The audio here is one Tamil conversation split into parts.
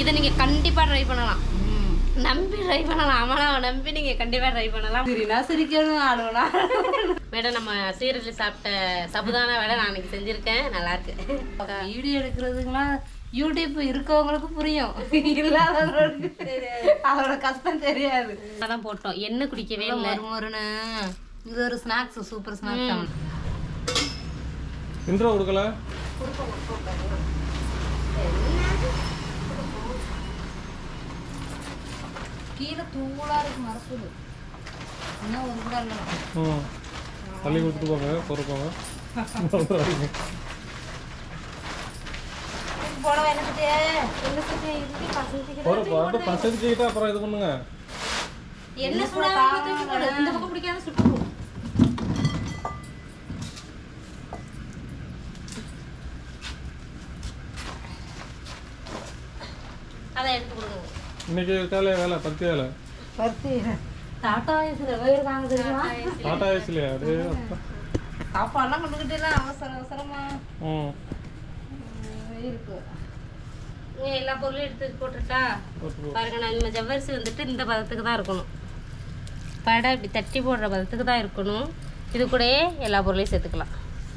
இதை நீங்க கண்டிப்பா ட்ரை பண்ணலாம் நம்பி ட்ரை பண்ணலாம் அமலாவை நம்பி நீங்க கண்டிப்பா ட்ரை பண்ணலாம் சரினா சிரிக்கணும் ஆடுவனா மேடம் நம்ம சீரழில் சாப்பிட்ட சபுதான வேலை நான் இன்னைக்கு செஞ்சிருக்கேன் நல்லா இருக்கு வீடியோ எடுக்கிறதுக்குலாம் யூடியூப் இருக்கவங்களுக்கு புரியும் இல்லாதவங்களுக்கு அதோட கஷ்டம் தெரியாது தான் போட்டோம் எண்ணெய் குடிக்கவே இல்லை ஒரு முருன்னு இது ஒரு ஸ்நாக்ஸ் சூப்பர் ஸ்நாக்ஸ் இன்ட்ரோ கொடுக்கல கீழே தூளா இருக்கு மரப்புது இன்னும் ஒரு கூட இல்லை ம் தள்ளி கொடுத்துட்டு போங்க பொறுப்பாங்க போட வேணாட்டு பொறுப்பு வந்து பசஞ்சுக்கிட்டு அப்புறம் இது பண்ணுங்க எண்ணெய் சூடாக தூக்கி போடு இந்த பக்கம் பிடிக்காத சுட்டு போ அதை எடுத்து கொடுங்க இன்னைக்கு காலையில் வேலை பத்து வேலை பருத்தி டாட்டா வயசுல இருக்காங்க தெரியுமா டாட்டா ஏசிலையா அப்படியே அப்பா. சாப்பாடுலாம் கொண்டுகிட்டு எல்லாம் அவசர அவசரமா ம் இருக்கு இங்க எல்லா பொருளும் எடுத்து போட்டுட்டா போட்டு போ. பாருங்க நம்ம ஜவ்வரிசி வந்துட்டு இந்த பதத்துக்கு தான் இருக்கணும் படை இப்படி தட்டி போடுற பதத்துக்கு தான் இருக்கணும் இது கூடயே எல்லா பொருளையும் சேர்த்துக்கலாம்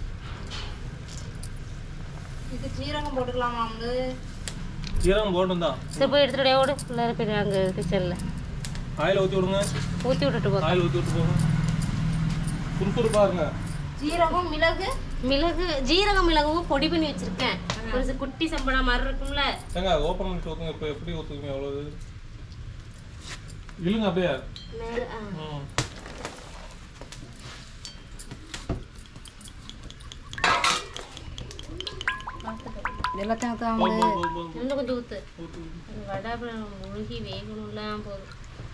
இது சீரகம் போட்டுக்கலாமா வந்து ஈரம் போட்டும் தான் சரி போய் எடுத்துகிட்டே ஓடு உள்ளார போய் அங்கே கிச்சனில் ஆயில் ஊற்றி விடுங்க ஊற்றி விட்டுட்டு போ ஆயில் ஊற்றி விட்டு போங்க குறுக்குறு பாருங்க சீரகம் மிளகு மிளகு ஜீரகம் மிளகும் பொடி பண்ணி வச்சிருக்கேன் ஒரு சி- குட்டி சம்பளா மாதிரி இருக்கும்ல ஏங்க அது ஓப்பன் பண்ணி ஊற்றுங்க இப்போ எப்படி ஊற்றுவீங்க அவ்வளவு இழுங்க அப்படியே மேல- ஆ. ம் எல்லாத்தையும் தான் போதும், போதும், போதும், போதும். இன்னும் கொஞ்சம் ஊத்து ஊத்து. அது வடை அப்புறம் முழுகி வேகணும்லாம் போதும்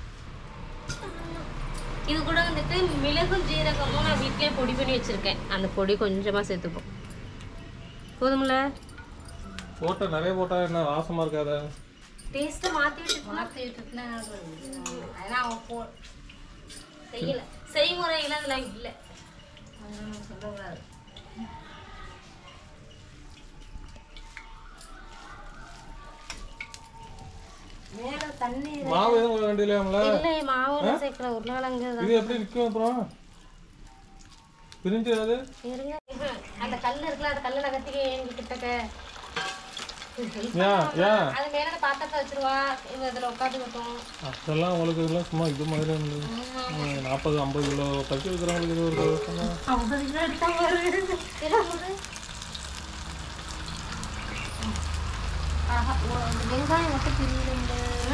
இது கூட வந்துட்டு மிளகும் ஜீரகமும் நான் வீட்லயே பொடி பண்ணி வச்சிருக்கேன் அந்த பொடி கொஞ்சமா சேர்த்துப்போம் போதும்ல போட்டா நிறைய போட்டா என்ன வாசமா இருக்காத டேஸ்ட்டை மாத்தி விட்டு மாற்றி விட்டுட்டுனா ஏன்னா அவன் போ செய்யல செய்முறையில அதெல்லாம் இல்லை அதெல்லாம் சொல்லக்கூடாது மேல தண்ணி மாவு எதுவும் வேண்டியலையாம்ல இல்லை மாவு சேர்க்கல உருளைக்கிழங்கு தான் இது எப்படி நிற்கும் அப்புறம் பிரிஞ்சு அது இருங்க அந்த கல் இருக்குல்ல அந்த கல்லை நகர்த்திக்க எங்க கிட்டக்க ஏன் ஏன் அது மேல அந்த பாத்திரத்தை வச்சிருவா இவ இதுல உட்காந்துக்கிட்டோம் அதெல்லாம் உங்களுக்கு இதெல்லாம் சும்மா இது மாதிரி இருந்தது ம், நாற்பது ஐம்பது கிலோ பச்சு இருக்கிறவங்களுக்கு இது ஒரு கஷ்டமா? ஐம்பது கிலோ எடுத்தா பாரு ஆஹா, ஓ, அந்த வெங்காயம் மட்டும் பிரியுது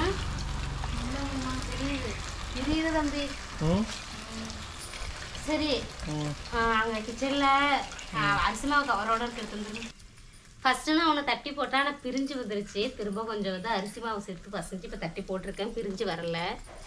தெரியுது பிரியுது தம்பி ம் சரி ம் ஆ, அங்க கிச்சன்ல அரிசி மாவு கவரோட இருக்கு ஃபர்ஸ்ட் நான் உன்னை தட்டி போட்டா ஆனால் பிரிஞ்சு வந்துருச்சு திரும்ப கொஞ்சம் வந்து அரிசி மாவு சேர்த்து பசஞ்சு இப்போ தட்டி போட்டிருக்கேன் பிரிஞ்சு வரல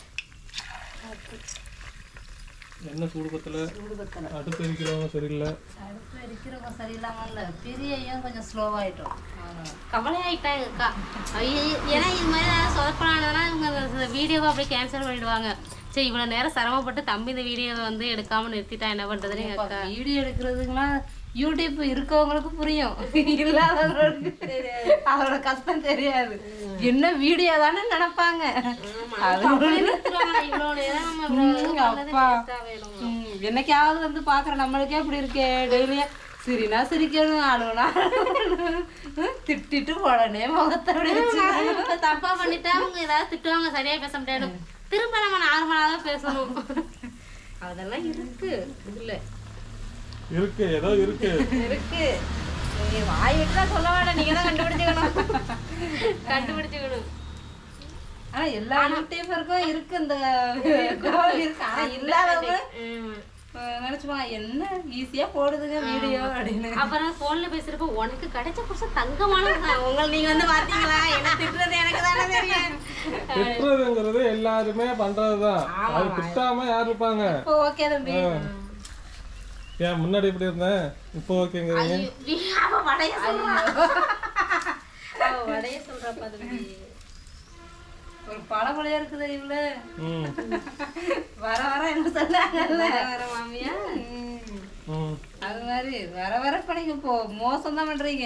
என்ன சூடு பத்தல சூடு பத்தல அடுப்பு இருக்கிறவங்க சரியில்லை அடுப்பு அடிக்கிறவங்க சரியில்லாம இல்ல பிரியையும் கொஞ்சம் ஸ்லோவாயிட்டோம் கவலை ஆயிட்டாங்க அக்கா ஐயோ, ஏன்னா இது மாதிரி ஏதாவது சொதப்பலானதுனா இவங்க வீடியோவை அப்படியே கேன்சல் பண்ணிடுவாங்க சரி இவ்வளோ நேரம் சிரமப்பட்டு தம்பி இந்த வீடியோவை வந்து எடுக்காம நிறுத்திட்டா என்ன பண்றதுன்னு எங்க அக்கா வீடியோ எடுக்கிறதுக்குலாம் யூடியூப் இருக்கவங்களுக்கு புரியும் இல்லாதவங்களுக்கு அதோட கஷ்டம் தெரியாது என்ன வீடியோ தானே நினைப்பாங்க அப்படியே நிறுத்துறாங்க. இவ்வளோ நேரம் நம்ம இவ்வளோ ம், பண்ணது அப்பா. waste ஆ வேணும். ம், என்னைக்காவது வந்து பாக்குற நம்மளுக்கே அப்படி இருக்கே டெய்லியே சிரினா சிரிக்கணும் ஆடுவனா திட்டிட்டு உடனே முகத்தை அப்படி வச்சு இப்ப தப்பா பண்ணிட்டா அவங்க ஏதாவது திட்டுவாங்க சரியா பேச முடியாது திரும்ப நம்ம நார்மலா தான் பேசணும் அதெல்லாம் இருக்கு இதுல இருக்கு ஏதோ இருக்கு இருக்கு நீங்க வாய் விட்டுனா சொல்ல வேண்டாம் நீங்க தான் கண்டுபிடிச்சுக்கணும் கண்டுபிடிச்சுக்கணும் ஆனா எல்லா யூடியூபருக்கும் இருக்கு இந்த கோல் இருக்கு ஆனா இல்லாதவங்க ம். அஹ், நினைச்சுப்பாங்க என்ன ஈஸியா போடுதுங்க வீடியோ அப்படின்னு அப்புறம் போன்ல பேசுறப்ப உனக்கு கிடைச்ச புருஷன் தங்கமானவங்க உங்களை நீங்க வந்து பாத்தீங்களா என்ன திட்டுறது எனக்கு தானே தெரியும் திட்டுறதுங்கிறது எல்லாருமே பண்றதுதான் அது திட்டாம யார் இருப்பாங்க இப்போ ஓகே தம்பி ஏன் முன்னாடி இப்படி இருந்தேன் இப்போ ஓகேங்கிறீங்க ஐயோ, வி- அவ வடைய சொல்றா அவ வடைய சொல்றப்ப தம்பி ஒரு பழமொழியா இருக்குது இவ்வளவு ம் வர வர என்ன சொன்னாங்கல்ல வர மாமியா ம் அது மாதிரி வர வர இப்ப நீங்க இப்போ மோசம் தான் பண்றீங்க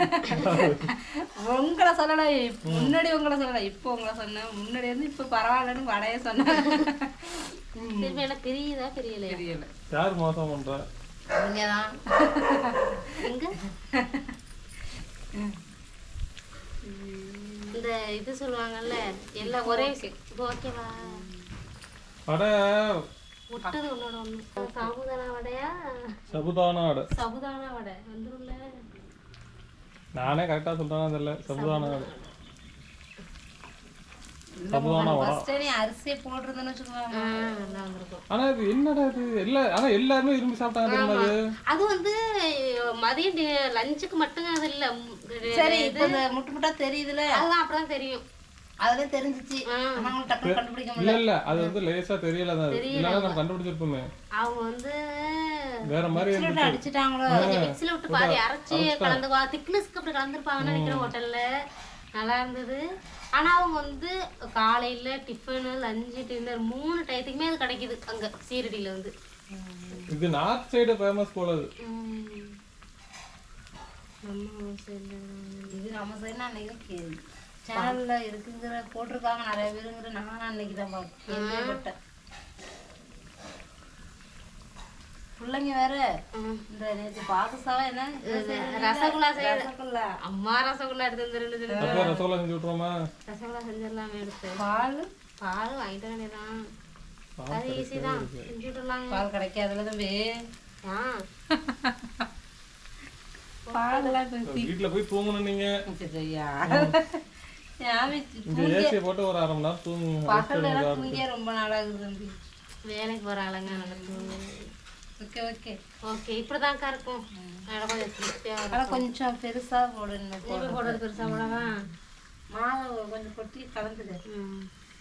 உங்களை சொல்லல இப்ப- முன்னாடி உங்களை சொல்லல இப்போ உங்களை சொன்னேன் முன்னாடி வந்து இப்ப பரவாயில்லன்னு வடைய சொன்னேன் திரும்ப என்ன பிரியுதா பிரியலையா தெரியல யார் மோசம் பண்றா நீங்கதான் எங்க இந்த இது சொல்லுவாங்கல்ல எல்லாம் ஒரே விஷயம் ஓகேவா வடை விட்டது உன்னோட ஒண்ணு சாபுதானா வடையா சபுதானா வடை சபுதானா வடை வந்துரும்ல நானே கரெக்டா சொல்றேன்னா தெரியல சபுதானா வடை சபுதானா வடை ஃபர்ஸ்ட் நீ அரிசியை போட்டுருந்தேன்னு வச்சுக்கோங்க ஆ, நல்லா வந்திருக்கும் ஆனா இது என்னடா இது எல்லா ஆனா எல்லாருமே விரும்பி சாப்பிட்டாங்க தெரியுமா அது அது வந்து மதியம் லஞ்சுக்கு மட்டும் அது இல்ல சரி இப்போ இந்த முட்டு முட்டா தெரியுதுல அதுதான் அப்படிதான் தெரியும் அதுல தெரிஞ்சிச்சு ஆனா உங்களுக்கு டக்குனு கண்டுபிடிக்க முடியல இல்ல இல்ல அது வந்து லேசா தெரியல தான் அது. இல்லைன்னா நம்ம கண்டுபிடிச்சிருப்போமே அவங்க வந்து வேற மாதிரி இருந்துச்சு அடிச்சிட்டாங்களோ கொஞ்சம் மிக்ஸில விட்டு பாதி அரைச்சி கலந்து திக்னஸ்க்கு அப்படி கலந்துருப்பாங்கன்னு நினைக்கிறேன் ஹோட்டல்ல நல்லா இருந்தது ஆனா அவங்க வந்து காலையில டிஃபனு லஞ்சு டின்னர் மூணு டயத்துக்குமே அது கிடைக்குது அங்க சீரடியில வந்து இது நார்த் சைடு ஃபேமஸ் போல அது உம். நம்ம சைடுல இது நம்ம சைடு அன்னைக்கு சேனல்ல இருக்குங்கிற போட்டிருக்காங்க நிறைய பேருங்கிற நானும் அன்னைக்கு தான் கேள்விப்பட்டேன் பிள்ளைங்க வேற உம். இந்த நேற்று பாதுசாவா என்ன ரசகுல்லா செய்ய ரசகுல்லா அம்மா ரசகுல்லா எடுத்து வந்துருன்னு சொல்லி அப்படியே ரசகுல்லா செஞ்சு விட்டுருவோமா ரசகுல்லா செஞ்சிடலாமே எடுத்து பால் பால் வாங்கிட்டு வேண்டியதான் அது ஈஸி தான் செஞ்சு விட்டுலாங்க பால் கிடைக்காதுல தம்பி ஆ பால்லாம் இப்ப வீட்டுல போய் தூங்கணும் நீங்க ஐயா சாமி, இந்த ஏசியை போட்டு ஒரு அரை மணி நேரம் தூங்குங்க பகல்ல எல்லாம் தூங்கியே ரொம்ப நாளாகுது தம்பி வேலைக்கு போற ஆளுங்க நடக்கும் ஓகே ஓகே ஓகே இப்படிதான்க்கா இருக்கும் அதனால கொஞ்சம் திருப்தியா ஆனா கொஞ்சம் பெருசா போடணும் திருப்பி போடுறது பெருசா போடவா மாவு கொஞ்சம் கொட்டி கலந்துடு ம்.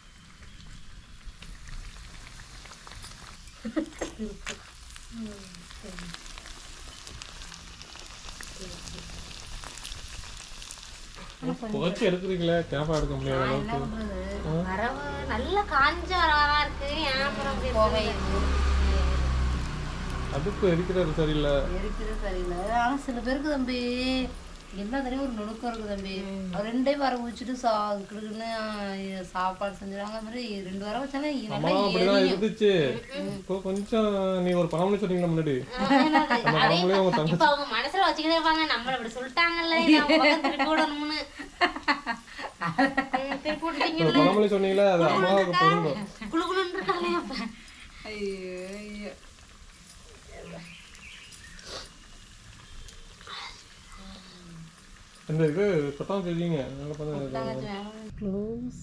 புகச்சு எடுக்கிறீங்களே கேப்பா எடுக்க முடியாத என்ன அளவுக்கு பண்றது வரவு நல்ல காஞ்ச வரவா இருக்கு ஏன் அப்புறம் அப்படி புகை இருக்குது? அடுப்பு எரிக்கிறது சரியில்லை எரிக்கிறது சரியில்லை ஆனா சில பேருக்கு தம்பி எல்லா தடவையும் ஒரு நுணுக்கம் இருக்கு தம்பி அவர் ரெண்டே வாரம் வச்சுட்டு சா கிடுக்குன்னு சாப்பாடு செஞ்சுறாங்க அது மாதிரி ரெண்டு வாரம் வச்சாலும் நல்லா அம்மா அப்படிதான் இருந்துச்சு இப்போ கொஞ்சம் நீ ஒரு பழமொழி சொன்னீங்களா முன்னாடி என்னது? அந்த பழமொழியை அவங்க தங்க இப்ப அவங்க மனசுல வச்சுக்கிட்டே இருப்பாங்க நம்மள இப்படி சொல்லிட்டாங்கல்ல இதை அவங்க பக்கம் திருப்பி விடணும்னு ம், திருப்பி விட்டீங்க ஒரு பழமொழி சொன்னீங்களே அது அம்மாவுக்கு பொருந்தும் குழுகுலுன்னு இருக்காங்களே அப்ப ஐயோ ஐயோ இந்த இது கொட்டாம தெரியுங்க நல்லா பண்ண க்ளோஸ்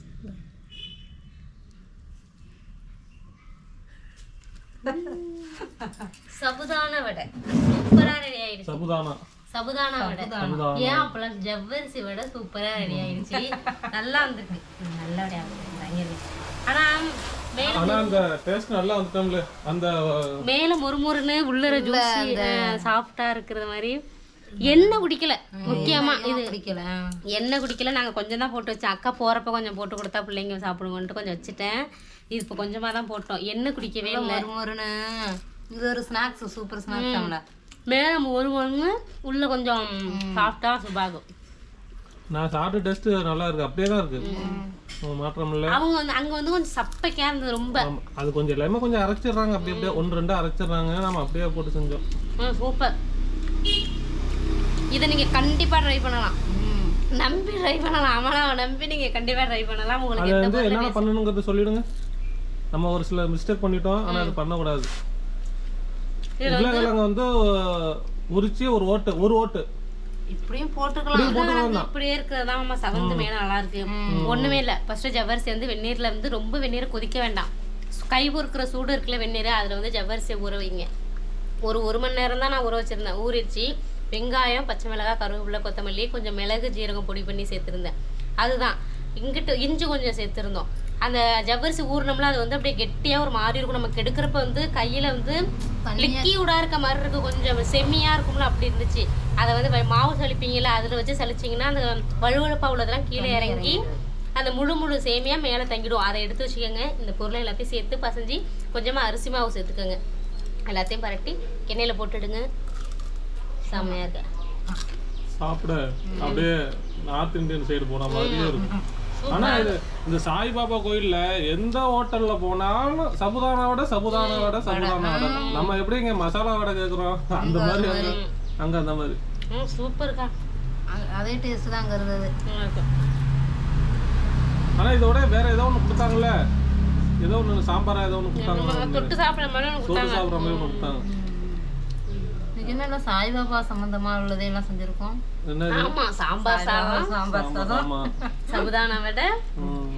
சபுதான வடை சூப்பரா ரெடி ஆயிடுச்சு சபுதானா சபுதானா வடை ஏன் அப்பெல்லாம் ஜவ்வரிசி வடை சூப்பரா ரெடி ஆயிடுச்சு நல்லா வந்திருக்கு ம், நல்ல வடையா வந்திருக்கு, பயங்கர ஆனா மேல ஆனா அந்த டேஸ்ட் நல்லா வந்துட்டோம்ல அந்த மேல முறுமுறுன்னு உள்ளர ஜூஸி சாஃப்டா இருக்கிறது மாதிரி எண்ணெய் குடிக்கல முக்கியமா இது பிடிக்கல எண்ணெய் குடிக்கல நாங்க கொஞ்சம் தான் போட்டு வச்சோம் அக்கா போறப்ப கொஞ்சம் போட்டு கொடுத்தா பிள்ளைங்க சாப்பிடுவோன்ட்டு கொஞ்சம் வச்சுட்டேன் இது இப்போ கொஞ்சமா தான் போட்டோம் எண்ணெய் குடிக்கவே இல்லை ஒரு முருன்னு இது ஒரு ஸ்நாக்ஸ் சூப்பர் ஸ்நாக்ஸ் நம்மள மேல ஒரு ஒன்று உள்ள கொஞ்சம் சாஃப்டா சுபாகும் நான் சாப்பிட்ட டேஸ்ட் நல்லா இருக்கு அப்படியே தான் இருக்கு ஒண்ணும் மாற்றம் இல்லை அவங்க வந்து அங்க வந்து கொஞ்சம் சப்பைக்கா இருந்தது ரொம்ப ஆமா. அது கொஞ்சம் எல்லாமே கொஞ்சம் அரைச்சிடுறாங்க அப்படி அப்படியே ஒன்று ரெண்டு அரைச்சிடுறாங்க நம்ம அப்படியே போட்டு செஞ்சோம் சூப்பர் இதை நீங்க கண்டிப்பா ட்ரை பண்ணலாம் நம்பி ட்ரை பண்ணலாம் அமலாவை நம்பி நீங்க கண்டிப்பா ட்ரை பண்ணலாம் உங்களுக்கு அது எந்த வந்து என்னென்ன பண்ணணுங்கிறத சொல்லிடுங்க நம்ம ஒரு சில மிஸ்டேக் பண்ணிட்டோம் ஆனா அது பண்ணக்கூடாது உருளைக்கிழங்கு வந்து உரிச்சு ஒரு ஓட்டு ஒரு ஓட்டு இப்படியும் போட்டுக்கலாம் உருளைக்கிழங்கு இப்படியே இருக்கிறது அம்மா சவந்து மேல நல்லா இருக்கு ஒண்ணுமே இல்ல ஃபர்ஸ்ட் ஜவ்வரிசி வந்து வெந்நீர்ல வந்து ரொம்ப வெந்நீரை கொதிக்க வேண்டாம் கை பொறுக்கிற சூடு இருக்குல்ல வெந்நீர் அதுல வந்து ஜவ்வரிசியை ஊற வைங்க ஒரு ஒரு மணி நேரம் தான் நான் ஊற வச்சிருந்தேன் ஊறிச்சு வெங்காயம் பச்சை மிளகாய் கருவேப்பிலை கொத்தமல்லி கொஞ்சம் மிளகு ஜீரகம் பொடி பண்ணி சேர்த்துருந்தேன் அதுதான் இங்கிட்டு இஞ்சி கொஞ்சம் சேர்த்துருந்தோம் அந்த ஜவ்வரிசி ஊறினோம்ல அது வந்து அப்படியே கெட்டியா ஒரு மாதிரி இருக்கும் நம்ம கெடுக்கிறப்ப வந்து கையில வந்து லிக்கியூடா இருக்க மாதிரி இருக்கு கொஞ்சம் செம்மியா இருக்கும்ல அப்படி இருந்துச்சு அதை வந்து வ- மாவு சலிப்பீங்கல்ல அதுல வச்சு சலிச்சிங்கன்னா அந்த வழுவழுப்பா உள்ளதெல்லாம் கீழே இறங்கி அந்த முழு முழு சேமியா மேலே தங்கிடும் அதை எடுத்து வச்சுக்கோங்க இந்த பொருளை எல்லாத்தையும் சேர்த்து பசைஞ்சு கொஞ்சமா அரிசி மாவு சேர்த்துக்கோங்க எல்லாத்தையும் பரட்டி எண்ணெயில போட்டுடுங்க செம்மையா இருக்கு சாப்பிட அப்படியே நார்த் இந்தியன் சைடு போன மாதிரியே இருக்கும் ஆனா இது இந்த சாய்பாபா கோயில்ல எந்த ஹோட்டல்ல போனாலும் சபுதானா வடை சபுதானா வடை சபுதானா வடை நம்ம எப்படி இங்க மசாலா வடை கேக்குறோம் அந்த மாதிரி அங்க அங்க அந்த மாதிரி ம் சூப்பர்க்கா அ- அதே டேஸ்ட் தான் அங்கே இருந்தது நல்லா இருக்கு ஆனா இதோட வேற ஏதோ ஒண்ணு கொடுத்தாங்கல்ல ஏதோ ஒண்ணு சாம்பாரா ஏதோ ஒண்ணு கொடுத்தாங்க தொட்டு சாப்பிட்ற மாதிரி ஒண்ணு சோறு சாப்பிடுற மாதிரி ஒண்ணு கொடுத்தாங்க இன்னைக்கு என்ன சாய்பாபா சம்பந்தமா உள்ளதையெல்லாம் செஞ்சிருக்கோம் என்னது ஆமா சாம்பார் சாதம் சாம்பார் சாதம் ஆமா சபுதானா விட ம்.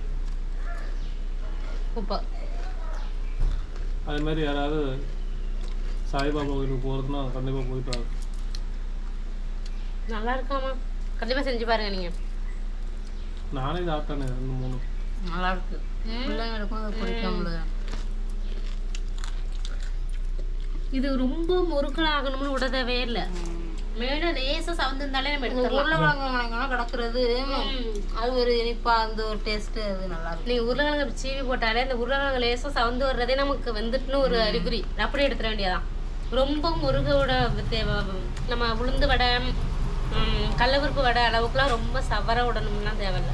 சூப்பர் அதே மாதிரி யாராவது சாய்பாபா கோயிலுக்கு போறதுன்னா கண்டிப்பா போயிட்டு வாங்க நல்லா இருக்காமா கண்டிப்பா செஞ்சு பாருங்க நீங்க நானே சாப்பிட்டேனே ரெண்டு மூணு நல்லா இருக்கு பிள்ளைங்களுக்கும் அது பிடிக்கும்ல இது ரொம்ப முறுக்கலா ஆகணும்னு விட தேவையே இல்ல மேல லேசா சவந்திருந்தாலே நம்ம எடுத்துடலாம் உருளைக்கிழங்கு கிடக்குறது அது ஒரு இனிப்பா அந்த ஒரு டேஸ்ட் அது நல்லா இருக்கும் நீங்க உருளைக்கிழங்கு சீவி போட்டாலே அந்த உருளைக்கிழங்கு லேசா சவந்து வர்றதே நமக்கு வெந்துட்டுன்னு ஒரு அறிகுறி அப்படியே எடுத்துட வேண்டியதான் ரொம்ப முருகோட தேவை நம்ம உளுந்து வடை ம், கடலப்பருப்பு வடை அளவுக்குலாம் ரொம்ப சவர விடணும்லாம் தேவையில்ல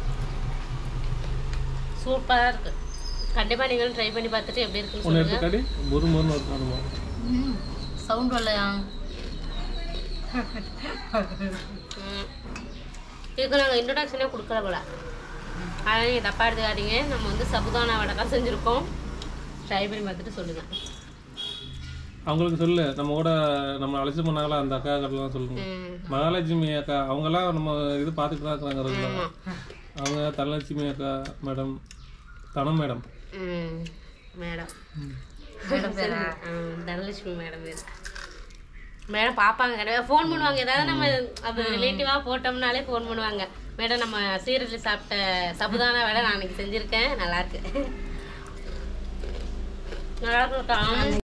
சூப்பரா இருக்கு கண்டிப்பா நீங்களும் ட்ரை பண்ணி பார்த்துட்டு எப்படி இருக்குன்னு ஒன்று சொல்லுங்க எடுத்து கடி ஒரு மருந்து ஒரு அனுபவம் சவுண்ட் வரலையா ம். இதுக்கு நாங்கள் இன்ட்ரடக்ஷனே கொடுக்கல போல அதனால் நீங்கள் தப்பாக எடுத்துக்காதீங்க நம்ம வந்து சபுதானா வடை தான் செஞ்சுருக்கோம் ட்ரை பண்ணி பார்த்துட்டு சொல்லுங்கள் அவங்களுக்கு சொல்லு நம்ம கூட நம்ம அழைச்சி பண்ணாங்களா அந்த அக்கா கிட்டலாம் சொல்லுங்க ம் மகாலட்சுமி அக்கா அவங்கெல்லாம் நம்ம இது பார்த்துட்டு தான் இருக்கிறாங்க ரெகுலரா. அவங்க தனலட்சுமி அக்கா மேடம் தனம் மேடம் ம் மேடம் தனலட்சுமி மேடம் பேர் மேடம் பார்ப்பாங்க கண்டிப்பாக ஃபோன் பண்ணுவாங்க ஏதாவது நம்ம அது ரிலேட்டிவாக போட்டோம்னாலே ஃபோன் பண்ணுவாங்க மேடம் நம்ம சீரடில் சாப்பிட்ட சபுதானா வேலை நான் அன்னைக்கு செஞ்சுருக்கேன் நல்லா இருக்கு நல்லா இருக்கு